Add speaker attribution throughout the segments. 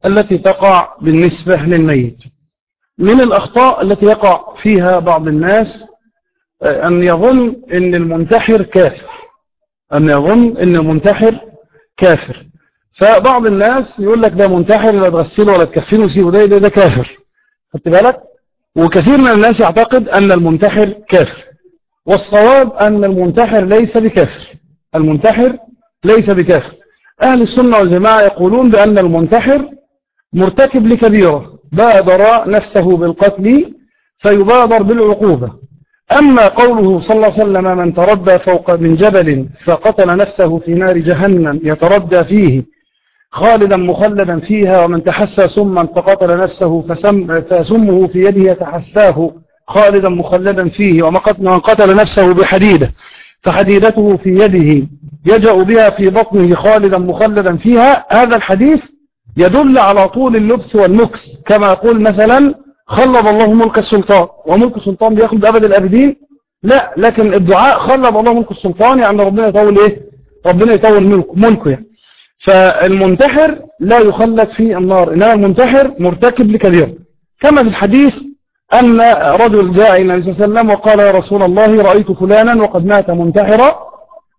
Speaker 1: التي تقع بالنسبة للميت من الأخطاء التي يقع فيها بعض الناس أن يظن أن المنتحر كافر أن يظن أن المنتحر كافر فبعض الناس يقول لك ده منتحر لا تغسله ولا تكفنه وسيبه ده, ده, ده كافر خدت بالك وكثير من الناس يعتقد أن المنتحر كافر والصواب أن المنتحر ليس بكافر المنتحر ليس بكافر أهل السنة والجماعة يقولون بأن المنتحر مرتكب لكبيرة بادر نفسه بالقتل فيبادر بالعقوبة أما قوله صلى الله عليه وسلم من تردى فوق من جبل فقتل نفسه في نار جهنم يتردى فيه خالدا مخلدا فيها ومن تحسى سما فقتل نفسه فسم فسمه في يده يتحساه خالدا مخلدا فيه ومن قتل نفسه بحديدة فحديدته في يده يجأ بها في بطنه خالدا مخلدا فيها هذا الحديث يدل على طول اللبث والنكس كما يقول مثلا خلب الله ملك السلطان وملك السلطان بياخد أبد الأبدين لا لكن الدعاء خلب الله ملك السلطان يعني ربنا يطول إيه ربنا يطول ملكه, ملكه يعني فالمنتحر لا يخلد في النار إنما المنتحر مرتكب لكبير كما في الحديث أن رجل جاء إلى النبي صلى الله عليه وسلم وقال يا رسول الله رأيت فلانا وقد مات منتحرا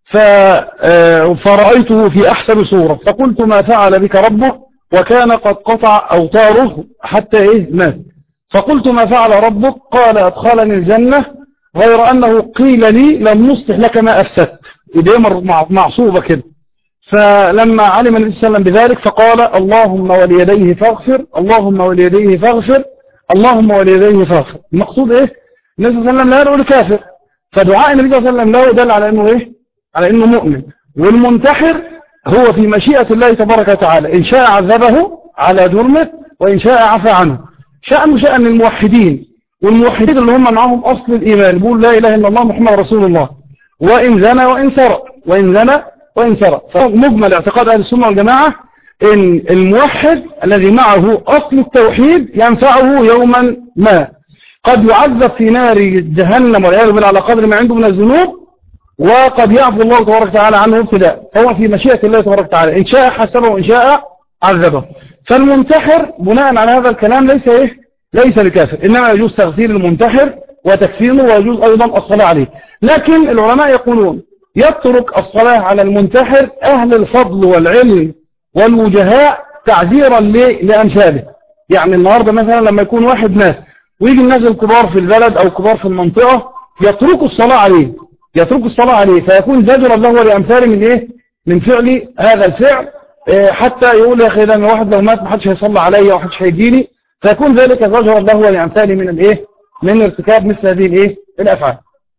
Speaker 1: آه، فرأيته في أحسن صورة فقلت ما فعل بك ربه وكان قد قطع أوتاره حتى إيه مات فقلت ما فعل ربك قال أدخلني الجنة غير أنه قيل لي لم نصلح لك ما أفسدت إيديه معصوبة كده فلما علم النبي صلى الله عليه وسلم بذلك فقال اللهم وليديه فاغفر اللهم وليديه فاغفر اللهم وليديه فاغفر المقصود ايه النبي صلى الله عليه وسلم لا يدعو لكافر فدعاء النبي صلى الله عليه وسلم له دل على انه ايه على انه مؤمن والمنتحر هو في مشيئة الله تبارك وتعالى إن شاء عذبه على جرمه وإن شاء عفى عنه شأنه شأن الموحدين والموحدين اللي هم معهم أصل الإيمان بيقول لا إله إلا الله محمد رسول الله وإن زنى وإن سرق وإن زنى وإن سرق فمجمل اعتقاد أهل السنة والجماعة إن الموحد الذي معه أصل التوحيد ينفعه يوما ما قد يعذب في نار جهنم والعياذ بالله على قدر ما عنده من الذنوب وقد يعفو الله تبارك وتعالى عنه ابتداء فهو في مشيئة الله تبارك وتعالى إن شاء حسبه وإن شاء عذبه فالمنتحر بناء على هذا الكلام ليس إيه ليس بكافر إنما يجوز تغسيل المنتحر وتكفينه ويجوز أيضا الصلاة عليه لكن العلماء يقولون يترك الصلاة على المنتحر أهل الفضل والعلم والوجهاء تعذيرا لأمثاله يعني النهاردة مثلا لما يكون واحد مات ويجي الناس الكبار في البلد أو كبار في المنطقة يتركوا الصلاة عليه يتركوا الصلاة عليه فيكون زجرا له ولأمثاله من إيه من فعل هذا الفعل إيه، حتى يقول يا أخي ده واحد لو مات ما حدش هيصلي عليا وما حدش هيجيني فيكون ذلك زجرا له ولأمثاله من الإيه من ارتكاب مثل هذه الإيه الأفعال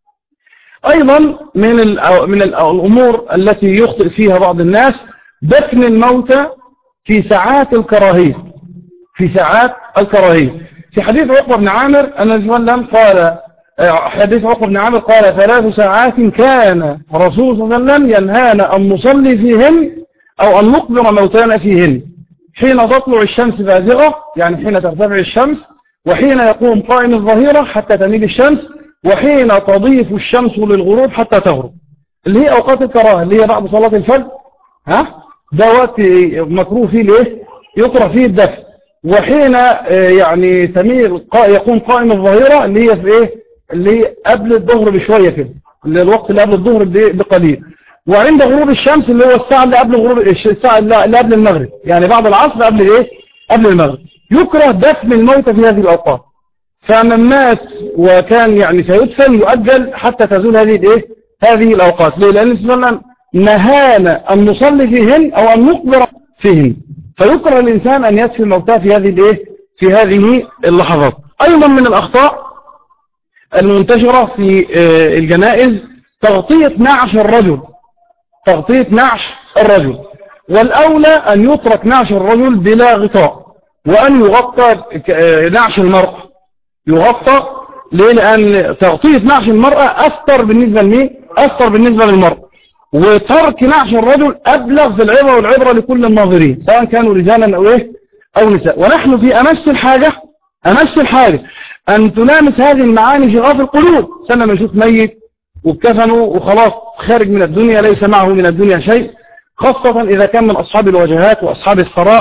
Speaker 1: أيضا من من الأمور التي يخطئ فيها بعض الناس دفن الموتى في ساعات الكراهية في ساعات الكراهية في حديث عقبة بن عامر أن النبي صلى الله عليه وسلم قال حديث عقبة بن عامر قال ثلاث ساعات كان رسول صلى الله عليه وسلم ينهانا أن نصلي فيهن أو أن نقبر موتانا فيهن حين تطلع الشمس بازغة يعني حين ترتفع الشمس وحين يقوم قائم الظهيرة حتى تميل الشمس وحين تضيف الشمس للغروب حتى تغرب اللي هي أوقات الكراهة اللي هي بعد صلاة الفجر ها ده وقت مكروه فيه ليه يقرأ فيه الدفع وحين آه، يعني تميل يقوم قائم الظهيرة اللي هي في ايه اللي هي قبل الظهر بشوية كده اللي الوقت اللي قبل الظهر بقليل وعند غروب الشمس اللي هو الساعة اللي قبل غروب الساعة اللي قبل المغرب يعني بعد العصر قبل ايه قبل المغرب يكره دفن الموتى في هذه الأوقات فمن مات وكان يعني سيدفن يؤجل حتى تزول هذه الايه هذه الأوقات ليه لأن صلى الله عليه وسلم نهانا أن نصلي فيهن أو أن نقبر فيهن فيكره الإنسان أن يدفن الموتى في هذه الايه في هذه اللحظات أيضا من الأخطاء المنتشرة في آه، الجنائز تغطية نعش الرجل تغطية نعش الرجل والأولى أن يترك نعش الرجل بلا غطاء وأن يغطى آه، نعش المرأة يغطى ليه لأن تغطية نعش المرأة أستر بالنسبة لمين أستر بالنسبة للمرأة وترك نعش الرجل أبلغ في العبرة والعبرة لكل الناظرين سواء كانوا رجالا أو إيه أو نساء ونحن في أمس الحاجة أمس الحاجة أن تلامس هذه المعاني شغاف القلوب سنة ما يشوف ميت وكفنوا وخلاص خارج من الدنيا ليس معه من الدنيا شيء خاصة إذا كان من أصحاب الوجهات وأصحاب الثراء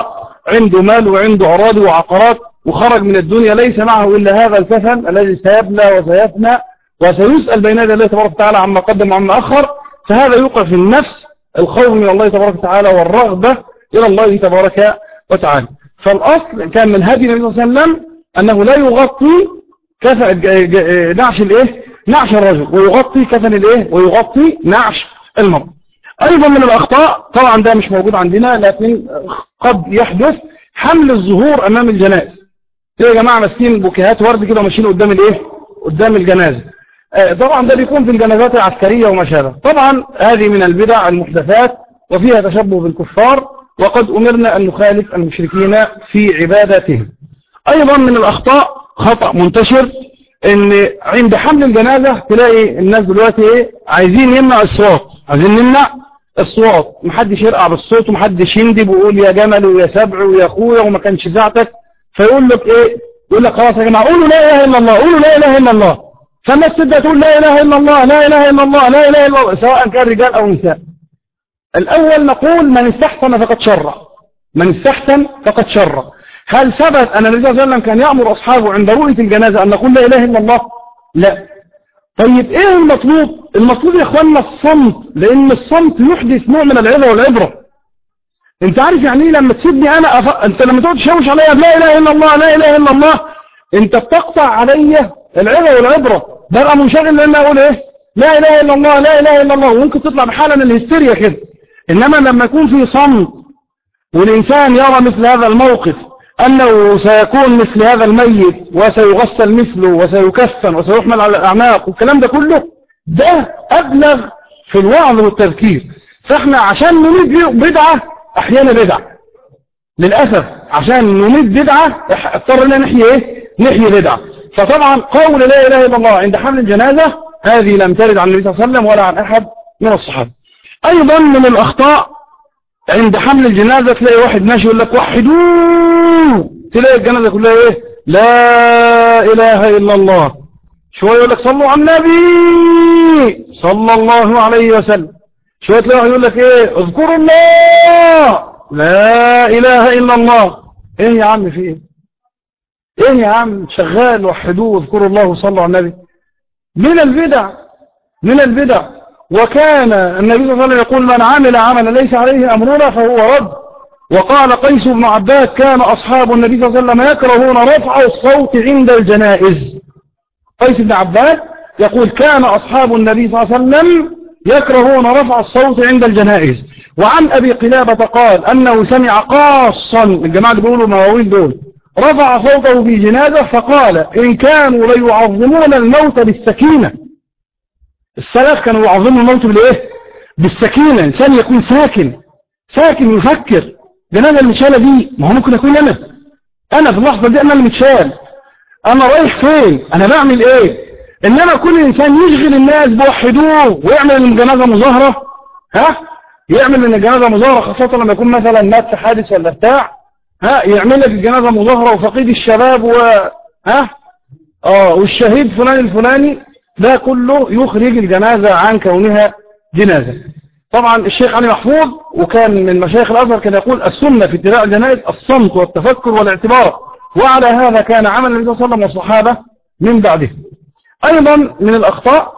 Speaker 1: عنده مال وعنده أراضي وعقارات وخرج من الدنيا ليس معه إلا هذا الكفن الذي سيبلى وسيفنى وسيسأل بين يدي الله تبارك وتعالى عما قدم وعما أخر فهذا يوقع في النفس الخوف من الله تبارك وتعالى والرغبة إلى الله تبارك وتعالى فالأصل كان من هدي النبي صلى الله عليه وسلم أنه لا يغطي كفن نعش الإيه نعش الرجل ويغطي كفن الإيه ويغطي نعش المرء أيضا من الأخطاء طبعا ده مش موجود عندنا لكن قد يحدث حمل الظهور أمام الجنائز يا جماعة ماسكين بوكيهات ورد كده وماشيين قدام الإيه قدام الجنازة طبعا ده بيكون في الجنازات العسكرية وما شابه طبعا هذه من البدع المحدثات وفيها تشبه بالكفار وقد أمرنا أن نخالف المشركين في عبادتهم أيضا من الأخطاء خطأ منتشر ان عند حمل الجنازة تلاقي الناس دلوقتي ايه عايزين يمنع الصوت عايزين نمنع الصوت محدش يرقع بالصوت ومحدش يندب ويقول يا جمل ويا سبع ويا اخويا وما كانش ساعتك فيقول لك ايه يقول لك خلاص يا جماعه قولوا لا اله الا الله قولوا لا اله الا الله فالناس تبدا تقول لا اله الا الله لا اله الا الله لا اله الا الله سواء كان رجال او نساء الاول نقول من استحسن فقد شرع من استحسن فقد شرع هل ثبت أن النبي صلى الله عليه وسلم كان يأمر أصحابه عند رؤية الجنازة أن نقول لا إله إلا الله لا طيب إيه المطلوب المطلوب يا إخواننا الصمت لأن الصمت يحدث نوع من العظة والعبرة انت عارف يعني ايه لما تسيبني انا أف... انت لما تقعد تشوش عليا لا اله الا الله لا اله الا الله انت بتقطع عليا العظة والعبرة ببقى منشغل لان اقول ايه لا اله الا الله لا اله الا الله وممكن تطلع بحالة من الهستيريا كده انما لما يكون في صمت والانسان يرى مثل هذا الموقف أنه سيكون مثل هذا الميت وسيغسل مثله وسيكفن وسيحمل على الأعناق والكلام ده كله ده أبلغ في الوعظ والتذكير فإحنا عشان نميد بدعة أحيانا بدعة للأسف عشان نميد بدعة اضطرنا نحيي إيه؟ نحيي بدعة فطبعا قول لا إله إلا الله عند حمل الجنازة هذه لم ترد عن النبي صلى الله عليه وسلم ولا عن أحد من الصحابة أيضا من الأخطاء عند حمل الجنازة تلاقي واحد ماشي يقول لك وحدوه تلاقي الجنازة كلها ايه لا اله الا الله شوية يقول لك صلوا على النبي صلى الله عليه وسلم شوية تلاقي واحد يقول لك ايه اذكروا الله لا اله الا الله ايه يا عم في ايه ايه يا عم شغال وحدوه اذكروا الله وصلوا على النبي من البدع من البدع وكان النبي صلى الله عليه وسلم يقول من عمل عملا ليس عليه أمرنا فهو رد وقال قيس بن عباد كان أصحاب النبي صلى الله عليه وسلم يكرهون رفع الصوت عند الجنائز قيس بن عباد يقول كان أصحاب النبي صلى الله عليه وسلم يكرهون رفع الصوت عند الجنائز وعن أبي قلابة قال أنه سمع قاصا الجماعة اللي بيقولوا مواويل دول رفع صوته في جنازة فقال إن كانوا ليعظمون الموت بالسكينة السلف كانوا يعظموا الموت بالايه بالسكينة انسان يكون ساكن ساكن يفكر جنازة المتشالة دي ما هو ممكن اكون انا انا في اللحظة دي انا اللي متشال انا رايح فين انا بعمل ايه انما كل انسان يشغل الناس بوحدوه ويعمل من الجنازة مظاهرة ها يعمل من الجنازة مظاهرة خاصة لما يكون مثلا مات في حادث ولا بتاع ها يعمل لك الجنازة مظاهرة وفقيد الشباب و ها اه والشهيد فلان الفلاني ده كله يخرج الجنازة عن كونها جنازة طبعا الشيخ علي محفوظ وكان من مشايخ الأزهر كان يقول السنة في اتباع الجنائز الصمت والتفكر والاعتبار وعلى هذا كان عمل النبي صلى الله عليه وسلم والصحابة من بعده أيضا من الأخطاء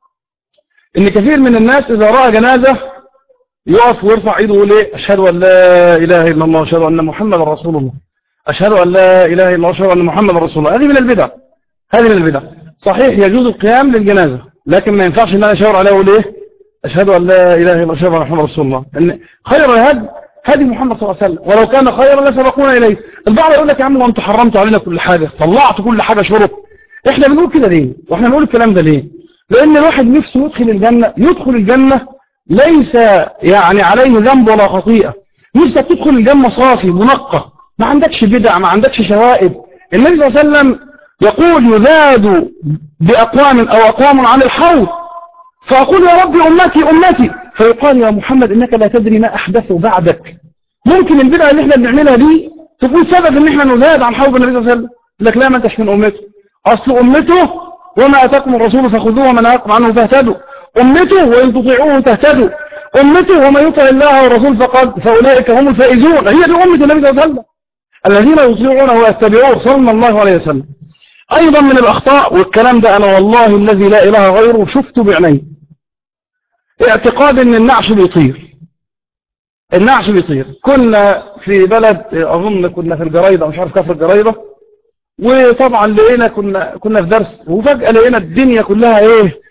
Speaker 1: ان كثير من الناس إذا رأى جنازة يقف ويرفع ايده ويقول ايه أشهد أن لا إله إلا الله أشهد أن محمد رسول الله أشهد أن لا إله إلا الله أشهد أن محمد رسول الله هذه من البدع هذه من البدع صحيح يجوز القيام للجنازة لكن ما ينفعش ان انا اشاور عليه واقول ايه اشهد ان لا اله الا الله اشهد ان محمد رسول الله ان خير الهدي هدي محمد صلى الله عليه وسلم ولو كان خيرا لسبقونا اليه البعض يقول لك يا عم وانتم حرمتوا علينا كل حاجه طلعتوا كل حاجه شرب احنا بنقول كده ليه واحنا بنقول الكلام ده ليه لان الواحد نفسه يدخل الجنه يدخل الجنه ليس يعني عليه ذنب ولا خطيئه نفسك تدخل الجنه صافي منقى ما عندكش بدع ما عندكش شوائب النبي صلى الله عليه وسلم يقول يزاد بأقوام أو أقوام عن الحوض فأقول يا ربي أمتي أمتي فيقال يا محمد إنك لا تدري ما أحدثه بعدك ممكن البدعة اللي احنا بنعملها دي تكون سبب ان احنا نزاد عن حوض النبي صلى الله عليه وسلم لك لا ما انتش من أمته أصل أمته وما أتاكم الرسول فخذوه وما نهاكم عنه فاهتدوا أمته وإن تطيعوه تهتدوا أمته وما يطع الله والرسول فقد فأولئك هم الفائزون هي دي أمة النبي صلى الله عليه وسلم الذين يطيعونه ويتبعوه صلى الله عليه وسلم أيضا من الأخطاء والكلام ده أنا والله الذي لا إله غيره شفته بعيني اعتقاد أن النعش بيطير النعش بيطير كنا في بلد أظن كنا في الجريدة مش عارف كفر الجريدة وطبعا لقينا كنا كنا في درس وفجأة لقينا الدنيا كلها ايه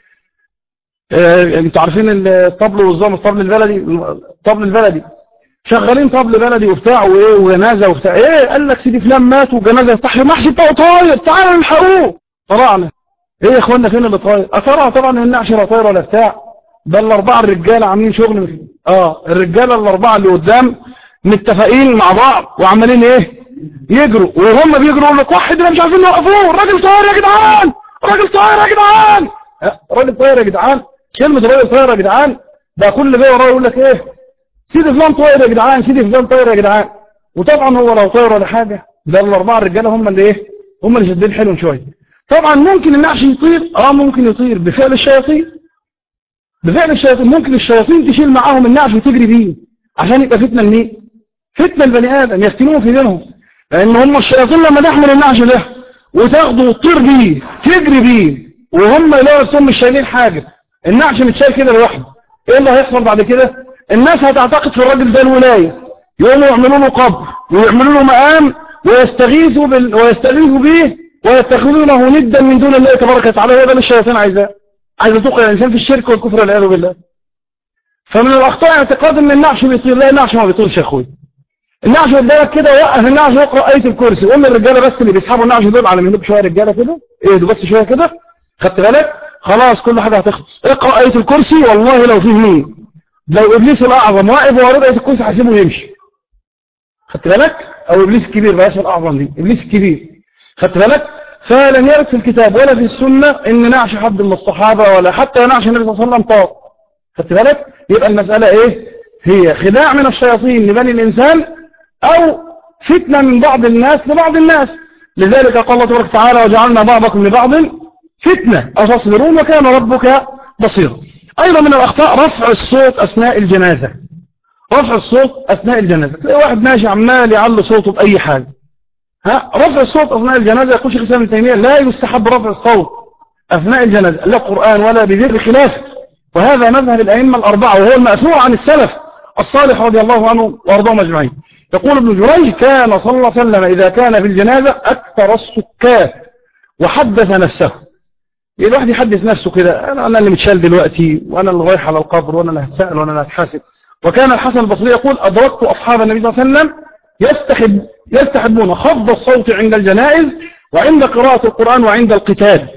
Speaker 1: اه انتوا عارفين الطبل والظام الطبل البلدي الطبل البلدي شغالين طبل بلدي وبتاع وايه وجنازه وبتاع ايه قال لك سيدي فلان مات وجنازه تحت المحشي بتاعه طاير تعالوا نلحقوه طلعنا ايه يا اخوانا فين اللي طاير اثرها طبعا النعش لا طاير ولا بتاع ده الاربعه الرجاله عاملين شغل اه الرجاله الاربعه اللي قدام متفقين مع بعض وعمالين ايه يجروا وهم بيجروا يقول لك واحد مش عارفين يوقفوه الراجل طاير يا جدعان الراجل طاير يا جدعان الراجل طاير يا جدعان كلمه الراجل طاير يا جدعان ده كل اللي وراه يقول لك ايه سيدي فلان طاير يا جدعان سيدي فلان طاير يا جدعان وطبعا هو لو طاير ولا حاجه ده الاربعه الرجاله هم اللي ايه هم اللي شادين حيلهم شويه طبعا ممكن النعش يطير اه ممكن يطير بفعل الشياطين بفعل الشياطين ممكن الشياطين تشيل معاهم النعش وتجري بيه عشان يبقى فتنه لمين فتنه البني ادم يفتنوه في دينهم لان هم الشياطين لما تحمل النعش ده وتاخده وتطير بيه تجري بيه وهم يلاقوا نفسهم مش شايلين حاجه النعش متشال كده لوحده ايه اللي هيحصل بعد كده الناس هتعتقد في الراجل ده الولايه يقوموا يعملوا له قبر ويعملوا له مقام ويستغيثوا بال... ويستغيثوا به ويتخذونه ندا من دون الله تبارك وتعالى هو ده اللي الشياطين عايزاه عايزه توقع الانسان في الشرك والكفر والعياذ بالله فمن الاخطاء اعتقاد ان النعش بيطير لا النعش ما بيطيرش يا اخويا النعش قدامك كده وقف النعش يقرا ايه الكرسي قول للرجاله بس اللي بيسحبوا النعش دول على منهم شويه رجاله كده اهدوا بس شويه كده خدت بالك خلاص كل حاجه هتخلص اقرا ايه الكرسي والله لو فيه مين لو ابليس الاعظم واقف وورد ايه الكرسي هسيبه يمشي خدت بالك او ابليس الكبير بلاش الاعظم دي ابليس الكبير خدت بالك فلم يرد في الكتاب ولا في السنه ان نعش حد من الصحابه ولا حتى نعش النبي صلى الله عليه وسلم طاق خدت بالك يبقى المساله ايه هي خداع من الشياطين لبني الانسان أو فتنة من بعض الناس لبعض الناس لذلك قال الله تبارك وتعالى وجعلنا بعضكم لبعض فتنة أتصبرون وكان ربك بصيرا أيضا من الأخطاء رفع الصوت أثناء الجنازة رفع الصوت أثناء الجنازة تلاقي واحد ماشي عمال يعلي صوته بأي حاجة ها رفع الصوت أثناء الجنازة يقول شيخ الإسلام ابن تيمية لا يستحب رفع الصوت أثناء الجنازة لا قرآن ولا بذكر خلافه وهذا مذهب الأئمة الأربعة وهو المأثور عن السلف الصالح رضي الله عنه وارضاهم اجمعين يقول ابن جريج كان صلى الله عليه وسلم إذا كان في الجنازة أكثر السكات وحدث نفسه الواحد يحدث نفسه كده أنا, أنا اللي متشال دلوقتي وأنا اللي رايح على القبر وأنا اللي هتسأل وأنا اللي هتحاسب وكان الحسن البصري يقول أدركت أصحاب النبي صلى الله عليه وسلم يستحب يستحبون خفض الصوت عند الجنائز وعند قراءة القرآن وعند القتال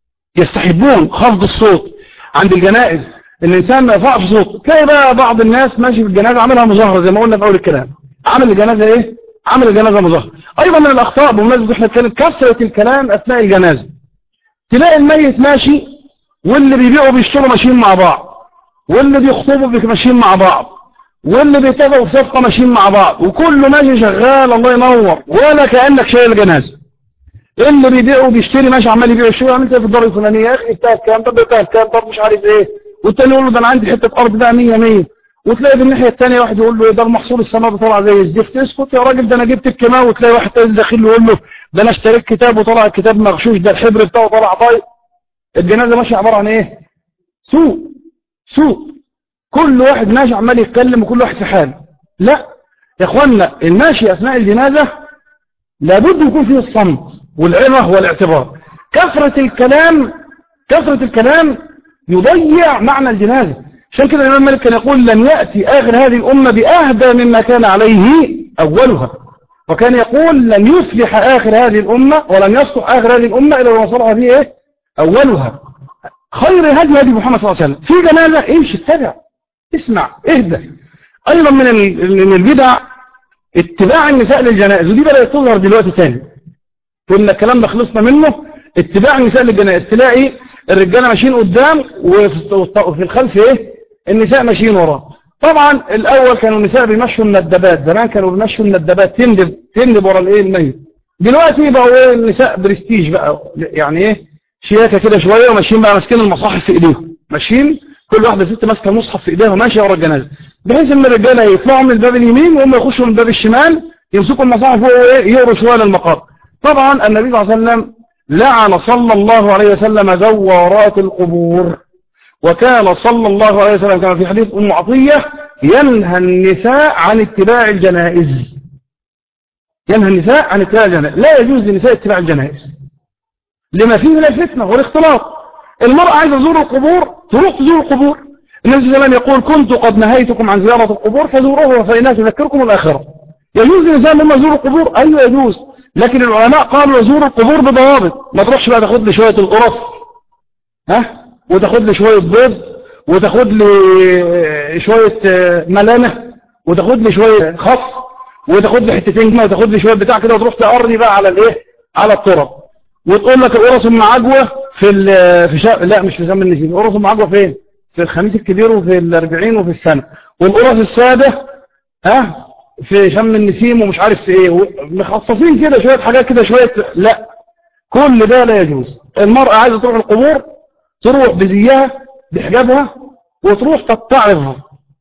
Speaker 1: يستحبون خفض الصوت عند الجنائز الإنسان ما يرفعش صوت تلاقي بقى بعض الناس ماشي في الجنازة عاملها مظاهرة زي ما قلنا في أول الكلام عمل الجنازة إيه؟ عمل الجنازة مظاهرة أيضا من الأخطاء بمناسبة إحنا بنتكلم كثرة الكلام أثناء الجنازة تلاقي الميت ماشي واللي بيبيعوا بيشتروا ماشيين مع بعض واللي بيخطبوا ماشيين مع بعض واللي بيتابعوا في صفقة ماشيين مع بعض وكله ماشي شغال الله ينور ولا كأنك شايل الجنازة اللي بيبيعوا بيشتري ماشي عمال يبيع يشتري عملت ايه في الدار الفلانيه يا اخي بتاع كام طب بتاع كام طب مش عارف ايه والتاني يقول له ده انا عندي حته ارض بقى 100 100 وتلاقي في الناحيه الثانيه واحد يقول له ايه ده المحصول السنه ده طلع زي الزفت اسكت يا راجل ده انا جبت الكيماوي وتلاقي واحد تاني داخل له يقول له ده انا اشتريت كتاب وطلع الكتاب مغشوش ده الحبر بتاعه طلع طايق الجنازه ماشيه عباره عن ايه سوق سوق كل واحد ماشي عمال يتكلم وكل واحد في حاله لا يا اخوانا الماشي اثناء الجنازه لابد يكون فيه الصمت والعظه والاعتبار كثره الكلام كثره الكلام يضيع معنى الجنازة عشان كده الإمام مالك كان يقول لن يأتي آخر هذه الأمة بأهدى مما كان عليه أولها وكان يقول لن يفلح آخر هذه الأمة ولن يصلح آخر هذه الأمة إلا وصلها فيه إيه؟ أولها خير هدي هدي محمد صلى الله عليه وسلم في جنازة امشي اتبع اسمع اهدى أيضا من من البدع اتباع النساء للجنائز ودي بدأت تظهر دلوقتي تاني كنا الكلام ده خلصنا منه اتباع النساء للجنائز تلاقي الرجاله ماشيين قدام وفي الخلف ايه النساء ماشيين وراه طبعا الاول كانوا النساء بيمشوا الندبات زمان كانوا بيمشوا الندبات تندب تندب ورا الايه الميت دلوقتي بقوا ايه النساء برستيج بقى يعني ايه شياكه كده شويه وماشيين بقى ماسكين المصاحف في ايديهم ماشيين كل واحده ست ماسكه المصحف في ايديها وماشيه ورا الجنازه بحيث ان الرجاله يطلعوا من الباب اليمين وهم يخشوا من الباب الشمال يمسكوا المصاحف ويقروا شوية للمقابر طبعا النبي صلى الله عليه وسلم لعن صلى الله عليه وسلم زوارات القبور وكان صلى الله عليه وسلم كما في حديث أم عطية ينهى النساء عن اتباع الجنائز ينهى النساء عن اتباع الجنائز لا يجوز للنساء اتباع الجنائز لما فيه من الفتنة والاختلاط المرأة عايزة تزور القبور تروح تزور القبور النبي صلى الله عليه وسلم يقول كنت قد نهيتكم عن زيارة القبور فزوروها فإنها تذكركم الآخرة يجوز للإنسان لما يزور القبور أيوة يجوز لكن العلماء قالوا يزور القبور بضوابط ما تروحش بقى تاخد لي شوية القرص ها وتاخد لي شوية بيض وتاخد لي شوية ملانة وتاخد لي شوية خص وتاخد لي حتتين كده وتاخد لي شوية بتاع كده وتروح تقرني بقى على الايه على التراب وتقول لك القرص ام عجوة في ال في شا... لا مش في شم النسيم القرص ام عجوة فين في الخميس الكبير وفي الاربعين وفي السنة والقرص السادة ها في شم النسيم ومش عارف في ايه مخصصين كده شوية حاجات كده شوية لا كل ده لا يجوز المرأة عايزة تروح القبور تروح بزيها بحجابها وتروح تتعظ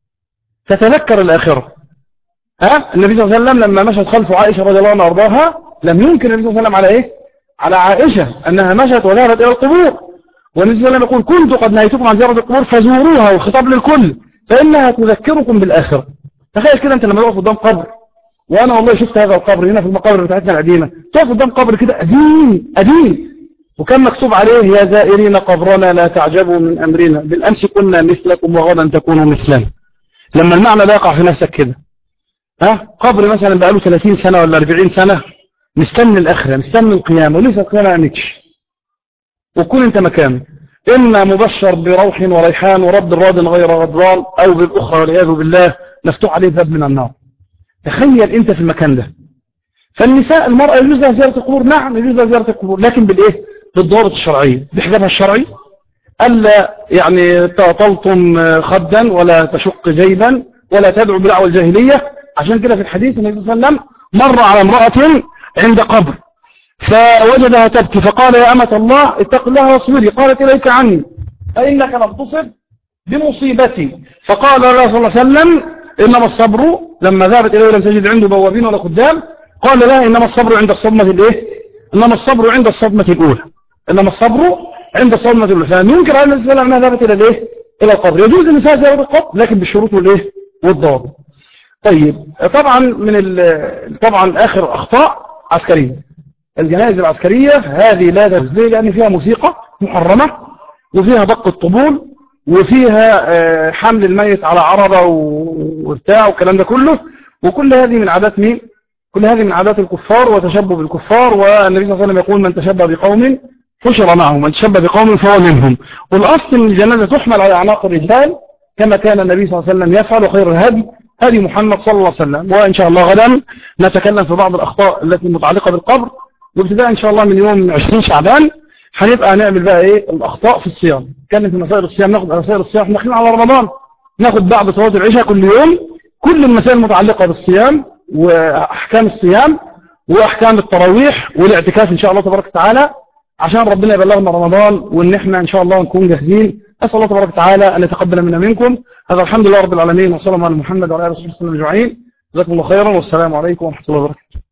Speaker 1: تتذكر الآخرة ها النبي صلى الله عليه وسلم لما مشت خلف عائشة رضي الله عنها وارضاها لم يمكن النبي صلى الله عليه وسلم على ايه على عائشة انها مشت وذهبت الى القبور والنبي صلى الله عليه وسلم يقول كنت قد نهيتكم عن زيارة القبور فزوروها والخطاب للكل فإنها تذكركم بالآخرة تخيل كده انت لما تقف قدام قبر وانا والله شفت هذا القبر هنا في المقابر بتاعتنا القديمة تقف قدام قبر كده قديم قديم وكان مكتوب عليه يا زائرين قبرنا لا تعجبوا من أمرنا بالأمس كنا مثلكم وغدا تكونوا مثلنا لما المعنى لا يقع في نفسك كده ها قبر مثلا بقاله 30 سنة ولا 40 سنة مستني الآخرة مستني القيامة ولسه القيامة عنكش وكون انت مكانه إما مبشر بروح وريحان ورب راض غير غضبان أو بالأخرى والعياذ بالله مفتوح عليه باب من النار تخيل انت في المكان ده فالنساء المرأة يجوز لها زيارة القبور نعم يجوز لها زيارة القبور لكن بالإيه بالضوابط الشرعية بحجابها الشرعي ألا يعني تلطم خدا ولا تشق جيبا ولا تدعو بدعوى الجاهلية عشان كده في الحديث النبي صلى الله عليه وسلم مر على امرأة عند قبر فوجدها تبكي فقال يا أمة الله اتق الله واصبري قالت إليك عني فإنك لم تصب بمصيبتي فقال الله صلى الله عليه وسلم إنما الصبر لما ذهبت إليه لم تجد عنده بوابين ولا خدام قال لها إنما الصبر عند الصدمة الإيه إنما الصبر عند الصدمة الأولى إنما الصبر عند الصدمة الأولى فلم ينكر عليه السلام أنها ذهبت إلى الإيه إلى القبر يجوز النساء زيارة القبر لكن بالشروط والإيه والضوابط طيب طبعا من طبعا آخر أخطاء عسكرية الجنائز العسكرية هذه لا تجوز ليه لأن فيها موسيقى محرمة وفيها دق الطبول وفيها حمل الميت على عربة وبتاع والكلام ده كله وكل هذه من عادات مين كل هذه من عادات الكفار وتشبه بالكفار والنبي صلى الله عليه وسلم يقول من تشبه بقوم حشر معهم من تشبه بقوم فهو منهم والأصل ان الجنازة تحمل على أعناق الرجال كما كان النبي صلى الله عليه وسلم يفعل خير الهدي هدي محمد صلى الله عليه وسلم وإن شاء الله غدا نتكلم في بعض الأخطاء التي متعلقة بالقبر وابتداء إن شاء الله من يوم 20 شعبان هنبقى نعمل بقى إيه الأخطاء في الصيام نتكلم في مسائل الصيام ناخد مسائل الصيام احنا داخلين على رمضان ناخد بعد صلاة العشاء كل يوم كل المسائل المتعلقة بالصيام وأحكام الصيام وأحكام التراويح والاعتكاف إن شاء الله تبارك وتعالى عشان ربنا يبلغنا رمضان وإن إحنا إن شاء الله نكون جاهزين أسأل الله تبارك وتعالى أن يتقبل منا منكم هذا الحمد لله رب العالمين وصلى الله على محمد وعلى آله وصحبه وسلم أجمعين جزاكم الله خيرا والسلام عليكم ورحمة الله وبركاته